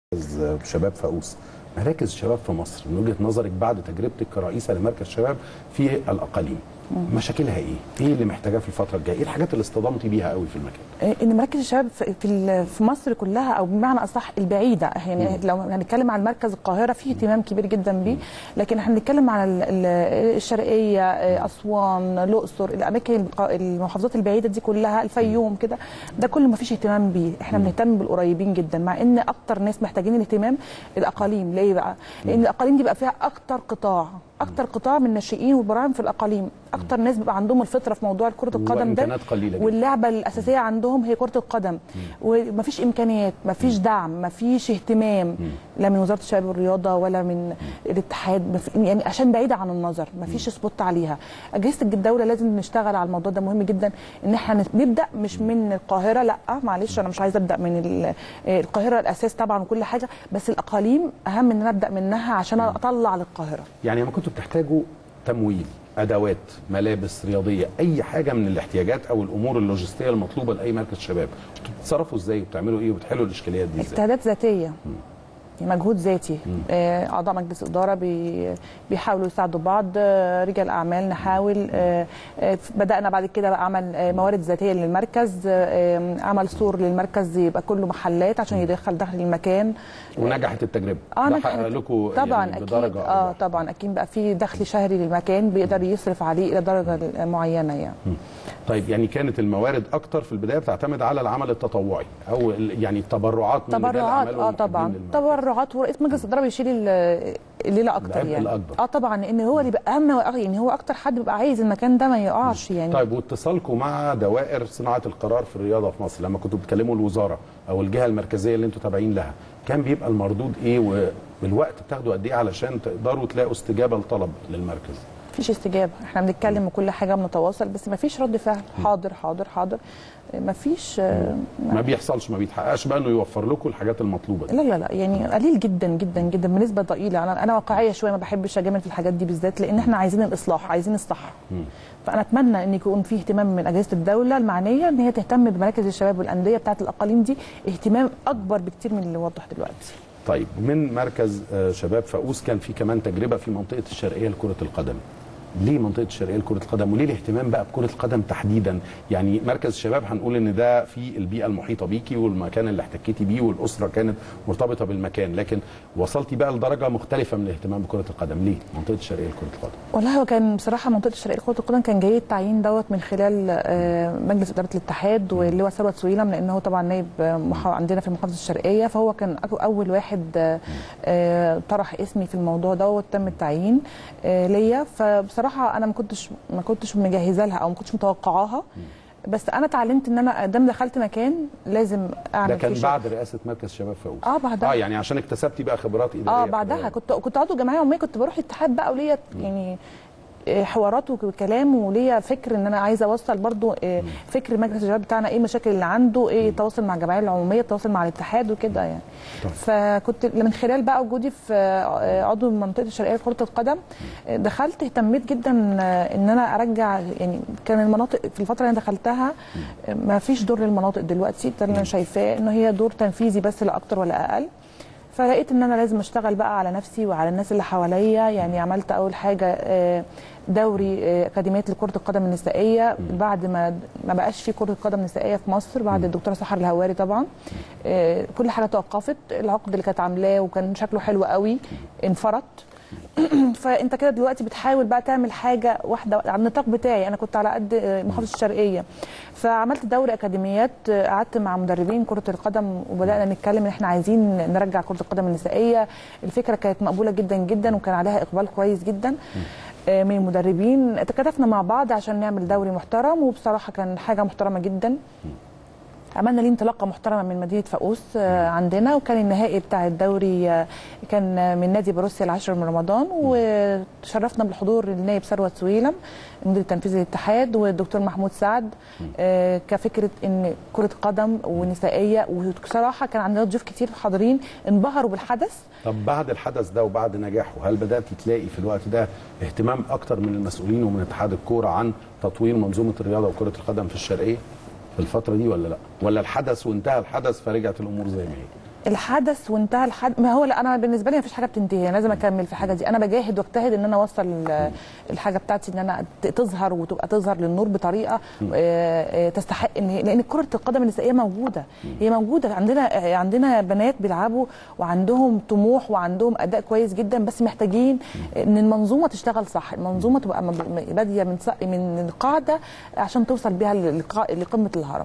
مركز شباب فاقوس مراكز الشباب في مصر من وجهه نظرك بعد تجربتك كرئيسه لمركز شباب في الاقاليم مشاكلها ايه؟ ايه اللي محتاجاه في الفتره الجايه؟ ايه الحاجات اللي اصطدمتي بيها قوي في المكان؟ ان مراكز الشباب في في في مصر كلها او بمعنى اصح البعيده يعني لو هنتكلم عن مركز القاهره فيه اهتمام كبير جدا بيه لكن احنا بنتكلم على ال- ال- الشرقيه اسوان الاقصر الاماكن الق- المحافظات البعيده دي كلها الفيوم كده ده كله ما فيش اهتمام بيه احنا بنهتم بالقريبين جدا مع ان اكتر ناس محتاجين الاهتمام الاقاليم ليه بقى لان الاقاليم دي بقى فيها اكتر قطاع اكتر قطاع من الناشئين والبراعم في الاقاليم اكتر ناس بيبقى عندهم الفطره في موضوع كره القدم ده وإمكانيات قليلة جدا. واللعبه الاساسيه عندهم هي كره القدم ومفيش امكانيات مفيش دعم مفيش اهتمام لا من وزاره الشباب والرياضه ولا من الاتحاد مف- يعني عشان بعيده عن النظر مفيش سبوت عليها اجهزه الدوله لازم نشتغل على الموضوع ده مهم جدا ان احنا نبدا مش من القاهره لا معلش انا مش عايزه ابدا من ال- القاهره الاساس طبعا وكل حاجه بس الاقاليم اهم ان انا ابدا منها عشان اطلع للقاهره يعني لما كنتوا بتحتاجوا تمويل ادوات ملابس رياضيه اي حاجه من الاحتياجات او الامور اللوجستيه المطلوبه لاي مركز شباب كنتوا بتتصرفوا ازاي وبتعملوا ايه وبتحلوا الاشكاليات دي ازاي؟ اجتهادات ذاتيه يعني مجهود ذاتي آه، اعضاء مجلس اداره بي بيحاولوا يساعدوا بعض آه، رجال اعمال نحاول آه، آه، بدانا بعد كده بقى عمل آه، موارد ذاتيه للمركز آه، عمل سور للمركز يبقى كله محلات عشان يدخل دخل المكان ونجحت التجربه اه ده نجحت. حقق لكم طبعا يعني اكيد بدرجه اه أكبر. طبعا اكيد بقى في دخل شهري للمكان بيقدر يصرف عليه الى درجه معينه يعني طيب يعني كانت الموارد اكتر في البدايه بتعتمد على العمل التطوعي او ال- يعني التبرعات من رجال تبرعات الأعمال اه والمحبين طبعا للمركز. تبرعات ورئيس مجلس الاداره بيشيل ال- الليله اكتر العبء يعني الأكبر. اه طبعا لان هو اللي بقى اهم يعني هو اكتر حد بيبقى عايز المكان ده ما يقعش يعني طيب واتصالكم مع دوائر صناعه القرار في الرياضه في مصر لما كنتوا بتكلموا الوزاره او الجهه المركزيه اللي انتوا تابعين لها كان بيبقى المردود ايه والوقت بتاخدوا قد ايه علشان تقدروا تلاقوا استجابه لطلب للمركز مفيش استجابه احنا بنتكلم وكل حاجه بنتواصل بس مفيش رد فعل حاضر حاضر حاضر مفيش آه، ما بيحصلش ما بيتحققش بقى انه يوفر لكم الحاجات المطلوبه دي لا لا لا يعني قليل جدا جدا جدا بنسبه ضئيله انا انا واقعيه شويه ما بحبش اجامل في الحاجات دي بالذات لان احنا عايزين الاصلاح عايزين الصح فانا اتمنى ان يكون في اهتمام من اجهزه الدوله المعنيه ان هي تهتم بمراكز الشباب والانديه بتاعه الاقاليم دي اهتمام اكبر بكتير من اللي وضح دلوقتي طيب من مركز آه، شباب فاقوس كان في كمان تجربه في منطقه الشرقيه لكره القدم ليه منطقه الشرقيه لكره القدم وليه الاهتمام بقى بكره القدم تحديدا يعني مركز الشباب هنقول ان ده في البيئه المحيطه بيكي والمكان اللي احتكيتي بيه والاسره كانت مرتبطه بالمكان لكن وصلتي بقى لدرجه مختلفه من الاهتمام بكره القدم ليه منطقه الشرقيه لكره القدم والله هو كان بصراحه منطقه الشرقيه لكره القدم كان جاي التعيين دوت من خلال آه، مجلس اداره الاتحاد واللي هو ثروت سويلم لان هو طبعا نائب آه، محا- عندنا في المحافظه الشرقيه فهو كان أك- اول واحد آه، آه، طرح اسمي في الموضوع دوت تم التعيين آه، ليا فبصراحه انا ما كنتش ما كنتش مجهزه لها او ما كنتش متوقعاها بس انا اتعلمت ان انا دام دخلت مكان لازم اعمل ده كان فيه بعد رئاسه مركز شباب فاقوس اه بعدها اه يعني عشان اكتسبتي بقى خبرات اداريه اه في بعدها الرياضة. كنت كنت عضو جمعيه عموميه كنت بروح الاتحاد بقى وليا يعني آه، حوارات وكلام وليا فكر ان انا عايزه اوصل برضو آه، فكر مجلس الشباب بتاعنا ايه المشاكل اللي عنده ايه التواصل مع الجمعيه العموميه التواصل مع الاتحاد وكده يعني طيب. فكنت من خلال بقى وجودي في آه، عضو منطقه الشرقيه لكره القدم آه، دخلت اهتميت جدا آه، ان انا ارجع يعني كان المناطق في الفتره اللي انا دخلتها آه، ما فيش دور للمناطق دلوقتي ده اللي انا شايفاه ان هي دور تنفيذي بس لا اكتر ولا اقل فلقيت ان انا لازم اشتغل بقى على نفسي وعلى الناس اللي حواليا يعني عملت اول حاجه آه، دوري آه، اكاديميات لكره القدم النسائيه بعد ما ما بقاش في كره قدم نسائيه في مصر بعد الدكتوره سحر الهواري طبعا آه، كل حاجه توقفت العقد اللي كانت عاملاه وكان شكله حلو قوي انفرط فانت كده دلوقتي بتحاول بقى تعمل حاجه واحده على النطاق بتاعي انا كنت على قد آه، محافظه الشرقيه فعملت دوري اكاديميات آه، قعدت مع مدربين كره القدم وبدانا نتكلم ان احنا عايزين نرجع كره القدم النسائيه الفكره كانت مقبوله جدا جدا وكان عليها اقبال كويس جدا آه، من المدربين تكاتفنا مع بعض عشان نعمل دوري محترم وبصراحه كان حاجه محترمه جدا عملنا ليه انطلاقه محترمه من مدينه فاقوس آه، عندنا وكان النهائي بتاع الدوري آه، كان آه، من نادي بروسيا العاشر من رمضان وشرفنا بالحضور النائب ثروت سويلم المدير التنفيذي للاتحاد والدكتور محمود سعد آه، كفكره ان كره قدم ونسائيه وبصراحه كان عندنا ضيوف كتير حاضرين انبهروا بالحدث طب بعد الحدث ده وبعد نجاحه هل بدات تلاقي في الوقت ده اهتمام اكتر من المسؤولين ومن اتحاد الكوره عن تطوير منظومه الرياضه وكره القدم في الشرقيه في الفتره دي ولا لا ولا الحدث وانتهى الحدث فرجعت الامور زي ما هي الحدث وانتهى الحدث ما هو لا انا بالنسبه لي مفيش حاجه بتنتهي انا لازم اكمل في الحاجه دي انا بجاهد واجتهد ان انا اوصل ال- الحاجه بتاعتي ان انا ت- تظهر وتبقى تظهر للنور بطريقه آه، آه، تستحق ان هي- لان كره القدم النسائيه موجوده هي موجوده عندنا آه، عندنا بنات بيلعبوا وعندهم طموح وعندهم اداء كويس جدا بس محتاجين ان المنظومه تشتغل صح المنظومه تبقى مب- باديه من ص- من القاعده عشان توصل بيها للقا- لقمه الهرم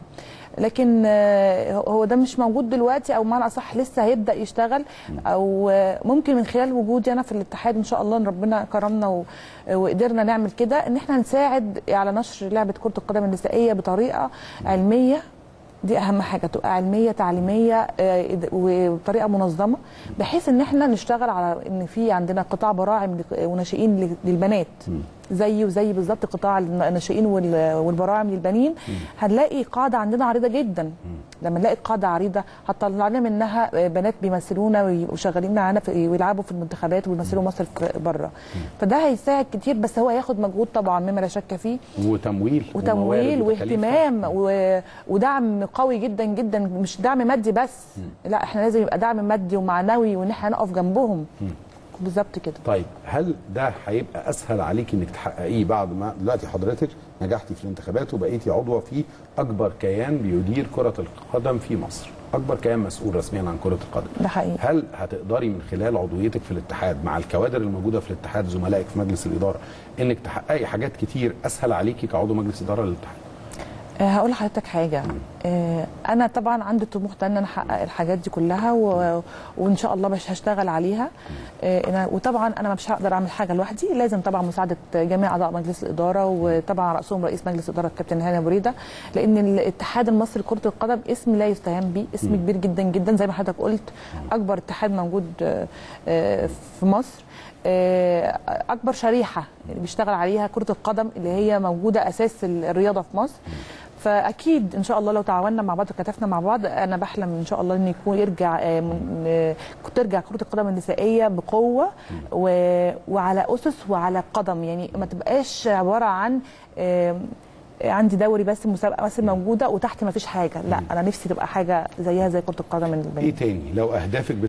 لكن آه، هو ده مش موجود دلوقتي او معنى اصح لسه هيبدا يشتغل او آه، ممكن من خلال وجودي انا في الاتحاد ان شاء الله ان ربنا كرمنا و- وقدرنا نعمل كده ان احنا نساعد على نشر لعبه كره القدم النسائيه بطريقه علميه دي اهم حاجه تبقى علميه تعليميه آه، وبطريقه منظمه بحيث ان احنا نشتغل على ان في عندنا قطاع براعم لك- وناشئين للبنات زي وزي بالظبط قطاع الناشئين وال- والبراعم للبنين هنلاقي قاعده عندنا عريضه جدا لما نلاقي قاعده عريضه هتطلع لنا منها بنات بيمثلونا ويبقوا شغالين معانا في ويلعبوا في المنتخبات ويمثلوا مصر في بره فده هيساعد كتير بس هو هياخد مجهود طبعا مما لا شك فيه وتمويل وتمويل وموارد وتكاليف. واهتمام و... ودعم قوي جدا جدا مش دعم مادي بس لا احنا لازم يبقى دعم مادي ومعنوي وان احنا نقف جنبهم بالظبط كده طيب هل ده هيبقى اسهل عليك انك تحققيه بعد ما دلوقتي حضرتك نجحتي في الانتخابات وبقيتي عضوه في اكبر كيان بيدير كره القدم في مصر اكبر كيان مسؤول رسميا عن كره القدم ده حقيقي هل هتقدري من خلال عضويتك في الاتحاد مع الكوادر الموجوده في الاتحاد زملائك في مجلس الاداره انك تحققي حاجات كتير اسهل عليكي كعضو مجلس اداره للاتحاد آه، هقول لحضرتك حاجه آه، انا طبعا عندي الطموح ده ان انا احقق الحاجات دي كلها و... وان شاء الله مش هشتغل عليها آه، أنا... وطبعا انا مش هقدر اعمل حاجه لوحدي لازم طبعا مساعده جميع اعضاء مجلس الاداره وطبعا راسهم رئيس مجلس الاداره الكابتن هاني أبو ريده لان الاتحاد المصري لكره القدم اسم لا يستهان به اسم كبير جدا جدا زي ما حضرتك قلت اكبر اتحاد موجود آه، آه، في مصر آه، اكبر شريحه اللي بيشتغل عليها كره القدم اللي هي موجوده اساس الرياضه في مصر فاكيد ان شاء الله لو تعاوننا مع بعض وكتفنا مع بعض انا بحلم ان شاء الله ان يكون يرجع آه، من- آه، ترجع كره القدم النسائيه بقوه و- وعلى اسس وعلى قدم يعني ما تبقاش عباره عن آه، عندي دوري بس مسابقه بس موجوده وتحت ما فيش حاجه لا انا نفسي تبقى حاجه زيها زي كره القدم البنات ايه تاني لو اهدافك